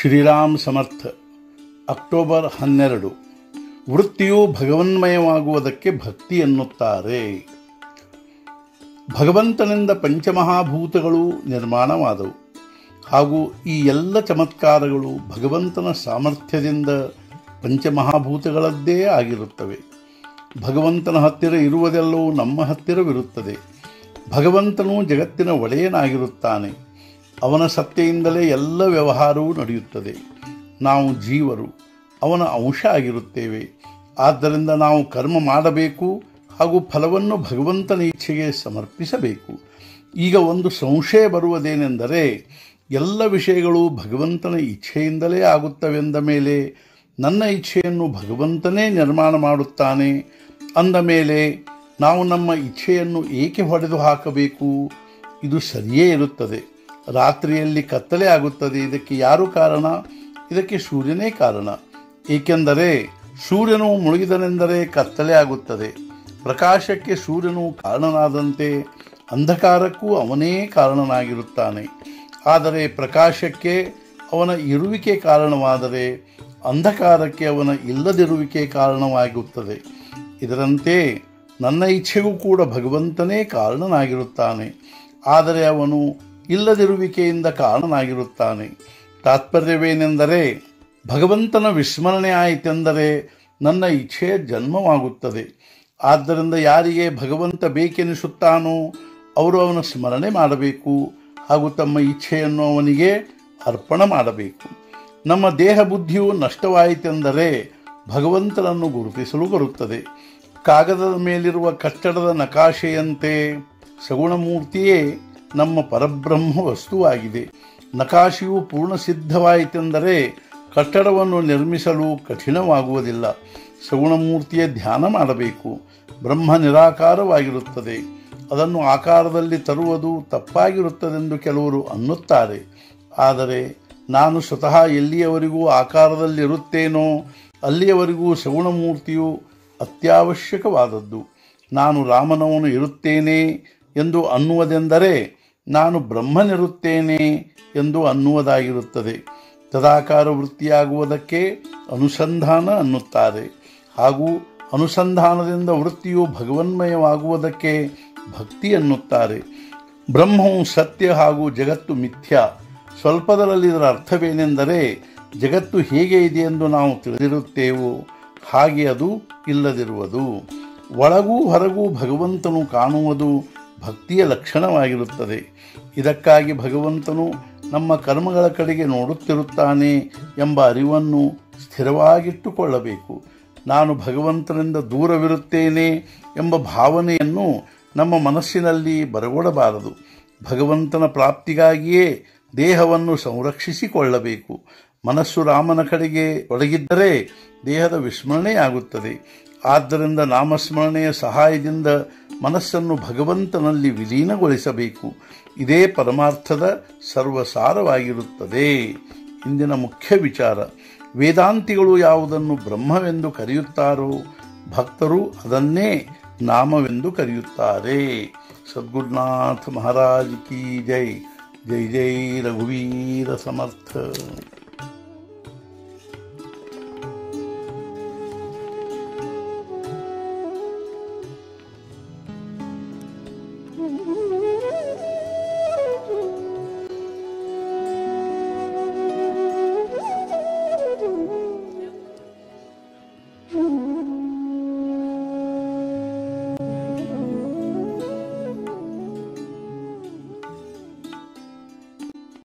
ಶ್ರೀರಾಮ್ ಸಮರ್ಥ October ಹನ್ನೆರಡು ವೃತ್ತಿಯು ಭಗವನ್ಮಯವಾಗುವುದಕ್ಕೆ ಭಕ್ತಿ ಎನ್ನುತ್ತಾರೆ ಭಗವಂತನಿಂದ ಪಂಚಮಹಾಭೂತಗಳು ನಿರ್ಮಾಣವಾದವು ಹಾಗೂ ಈ ಎಲ್ಲ ಚಮತ್ಕಾರಗಳು ಭಗವಂತನ ಸಾಮರ್ಥ್ಯದಿಂದ ಪಂಚಮಹಾಭೂತಗಳದ್ದೇ ಆಗಿರುತ್ತವೆ ಭಗವಂತನ ಹತ್ತಿರ ಇರುವುದೆಲ್ಲವೂ ನಮ್ಮ ಹತ್ತಿರವಿರುತ್ತದೆ ಭಗವಂತನು ಜಗತ್ತಿನ ಒಡೆಯನಾಗಿರುತ್ತಾನೆ ಅವನ ಸತ್ತೆಯಿಂದಲೇ ಎಲ್ಲ ವ್ಯವಹಾರವೂ ನಡೆಯುತ್ತದೆ ನಾವು ಜೀವರು ಅವನ ಅಂಶ ಆಗಿರುತ್ತೇವೆ ಆದ್ದರಿಂದ ನಾವು ಕರ್ಮ ಮಾಡಬೇಕು ಹಾಗೂ ಫಲವನ್ನು ಭಗವಂತನ ಇಚ್ಛೆಗೆ ಸಮರ್ಪಿಸಬೇಕು ಈಗ ಒಂದು ಸಂಶಯ ಬರುವುದೇನೆಂದರೆ ಎಲ್ಲ ವಿಷಯಗಳು ಭಗವಂತನ ಇಚ್ಛೆಯಿಂದಲೇ ಆಗುತ್ತವೆಂದ ಮೇಲೆ ನನ್ನ ಇಚ್ಛೆಯನ್ನು ಭಗವಂತನೇ ನಿರ್ಮಾಣ ಮಾಡುತ್ತಾನೆ ಅಂದ ಮೇಲೆ ನಾವು ನಮ್ಮ ಇಚ್ಛೆಯನ್ನು ಏಕೆ ಹೊಡೆದು ಹಾಕಬೇಕು ಇದು ಸರಿಯೇ ಇರುತ್ತದೆ ರಾತ್ರಿಯಲ್ಲಿ ಕತ್ತಲೆ ಆಗುತ್ತದೆ ಇದಕ್ಕೆ ಯಾರು ಕಾರಣ ಇದಕ್ಕೆ ಸೂರ್ಯನೇ ಕಾರಣ ಏಕೆಂದರೆ ಸೂರ್ಯನು ಮುಳುಗಿದನೆಂದರೆ ಕತ್ತಲೆ ಆಗುತ್ತದೆ ಪ್ರಕಾಶಕ್ಕೆ ಸೂರ್ಯನು ಕಾರಣನಾದಂತೆ ಅಂಧಕಾರಕ್ಕೂ ಅವನೇ ಕಾರಣನಾಗಿರುತ್ತಾನೆ ಆದರೆ ಪ್ರಕಾಶಕ್ಕೆ ಅವನ ಇರುವಿಕೆ ಕಾರಣವಾದರೆ ಅಂಧಕಾರಕ್ಕೆ ಅವನ ಇಲ್ಲದಿರುವಿಕೆ ಕಾರಣವಾಗುತ್ತದೆ ಇದರಂತೆ ನನ್ನ ಇಚ್ಛೆಗೂ ಕೂಡ ಭಗವಂತನೇ ಕಾರಣನಾಗಿರುತ್ತಾನೆ ಆದರೆ ಅವನು ಇಲ್ಲದಿರುವಿಕೆಯಿಂದ ಕಾರಣನಾಗಿರುತ್ತಾನೆ ತಾತ್ಪರ್ಯವೇನೆಂದರೆ ಭಗವಂತನ ವಿಸ್ಮರಣೆ ಆಯಿತೆಂದರೆ ನನ್ನ ಇಚ್ಛೆಯ ಜನ್ಮವಾಗುತ್ತದೆ ಆದ್ದರಿಂದ ಯಾರಿಗೆ ಭಗವಂತ ಬೇಕೆನಿಸುತ್ತಾನೋ ಅವರು ಅವನ ಸ್ಮರಣೆ ಮಾಡಬೇಕು ಹಾಗೂ ತಮ್ಮ ಇಚ್ಛೆಯನ್ನು ಅವನಿಗೆ ಅರ್ಪಣ ಮಾಡಬೇಕು ನಮ್ಮ ದೇಹ ಬುದ್ಧಿಯು ನಷ್ಟವಾಯಿತೆಂದರೆ ಭಗವಂತನನ್ನು ಗುರುತಿಸಲು ಬರುತ್ತದೆ ಕಾಗದದ ಮೇಲಿರುವ ಕಟ್ಟಡದ ನಕಾಶೆಯಂತೆ ಸಗುಣಮೂರ್ತಿಯೇ ನಮ್ಮ ಪರಬ್ರಹ್ಮ ವಸ್ತುವಾಗಿದೆ ನಕಾಶೆಯು ಪೂರ್ಣ ಸಿದ್ಧವಾಯಿತೆಂದರೆ ಕಟ್ಟಡವನ್ನು ನಿರ್ಮಿಸಲು ಕಠಿಣವಾಗುವುದಿಲ್ಲ ಸಗುಣಮೂರ್ತಿಯ ಧ್ಯಾನ ಮಾಡಬೇಕು ಬ್ರಹ್ಮ ನಿರಾಕಾರವಾಗಿರುತ್ತದೆ ಅದನ್ನು ಆಕಾರದಲ್ಲಿ ತರುವುದು ತಪ್ಪಾಗಿರುತ್ತದೆಂದು ಕೆಲವರು ಅನ್ನುತ್ತಾರೆ ಆದರೆ ನಾನು ಸ್ವತಃ ಎಲ್ಲಿಯವರೆಗೂ ಆಕಾರದಲ್ಲಿರುತ್ತೇನೋ ಅಲ್ಲಿಯವರೆಗೂ ಸಗುಣಮೂರ್ತಿಯು ಅತ್ಯವಶ್ಯಕವಾದದ್ದು ನಾನು ರಾಮನವನು ಇರುತ್ತೇನೆ ಎಂದು ಅನ್ನುವುದೆಂದರೆ ನಾನು ಬ್ರಹ್ಮನಿರುತ್ತೇನೆ ಎಂದು ಅನ್ನುವುದಾಗಿರುತ್ತದೆ ತದಾಕಾರ ವೃತ್ತಿಯಾಗುವುದಕ್ಕೆ ಅನುಸಂಧಾನ ಅನ್ನುತ್ತಾರೆ ಹಾಗೂ ಅನುಸಂಧಾನದಿಂದ ವೃತ್ತಿಯು ಭಗವನ್ಮಯವಾಗುವುದಕ್ಕೆ ಭಕ್ತಿ ಅನ್ನುತ್ತಾರೆ ಬ್ರಹ್ಮವು ಸತ್ಯ ಹಾಗೂ ಜಗತ್ತು ಮಿಥ್ಯ ಸ್ವಲ್ಪದರಲ್ಲಿ ಇದರ ಅರ್ಥವೇನೆಂದರೆ ಜಗತ್ತು ಹೇಗೆ ಇದೆ ಎಂದು ನಾವು ತಿಳಿದಿರುತ್ತೇವೋ ಹಾಗೆ ಅದು ಇಲ್ಲದಿರುವುದು ಒಳಗೂ ಹೊರಗೂ ಭಗವಂತನು ಕಾಣುವುದು ಭಕ್ತಿಯ ಲಕ್ಷಣವಾಗಿರುತ್ತದೆ ಇದಕ್ಕಾಗಿ ಭಗವಂತನು ನಮ್ಮ ಕರ್ಮಗಳ ಕಡೆಗೆ ನೋಡುತ್ತಿರುತ್ತಾನೆ ಎಂಬ ಅರಿವನ್ನು ಸ್ಥಿರವಾಗಿಟ್ಟುಕೊಳ್ಳಬೇಕು ನಾನು ಭಗವಂತನಿಂದ ದೂರವಿರುತ್ತೇನೆ ಎಂಬ ಭಾವನೆಯನ್ನು ನಮ್ಮ ಮನಸ್ಸಿನಲ್ಲಿ ಬರಗೊಡಬಾರದು ಭಗವಂತನ ಪ್ರಾಪ್ತಿಗಾಗಿಯೇ ದೇಹವನ್ನು ಸಂರಕ್ಷಿಸಿಕೊಳ್ಳಬೇಕು ಮನಸ್ಸು ರಾಮನ ಕಡೆಗೆ ಒಡಗಿದ್ದರೆ ದೇಹದ ವಿಸ್ಮರಣೆಯಾಗುತ್ತದೆ ಆದ್ದರಿಂದ ನಾಮಸ್ಮರಣೆಯ ಸಹಾಯದಿಂದ ಮನಸ್ಸನ್ನು ಭಗವಂತನಲ್ಲಿ ವಿಲೀನಗೊಳಿಸಬೇಕು ಇದೇ ಪರಮಾರ್ಥದ ಸರ್ವಸಾರವಾಗಿರುತ್ತದೆ ಇಂದಿನ ಮುಖ್ಯ ವಿಚಾರ ವೇದಾಂತಿಗಳು ಯಾವುದನ್ನು ಬ್ರಹ್ಮವೆಂದು ಕರೆಯುತ್ತಾರೋ ಭಕ್ತರು ಅದನ್ನೇ ನಾಮವೆಂದು ಕರೆಯುತ್ತಾರೆ ಸದ್ಗುರುನಾಥ ಮಹಾರಾಜ್ ಕಿ ಜೈ ಜೈ ಜೈ ರಘುವೀರ ಸಮರ್ಥ Mm-hmm.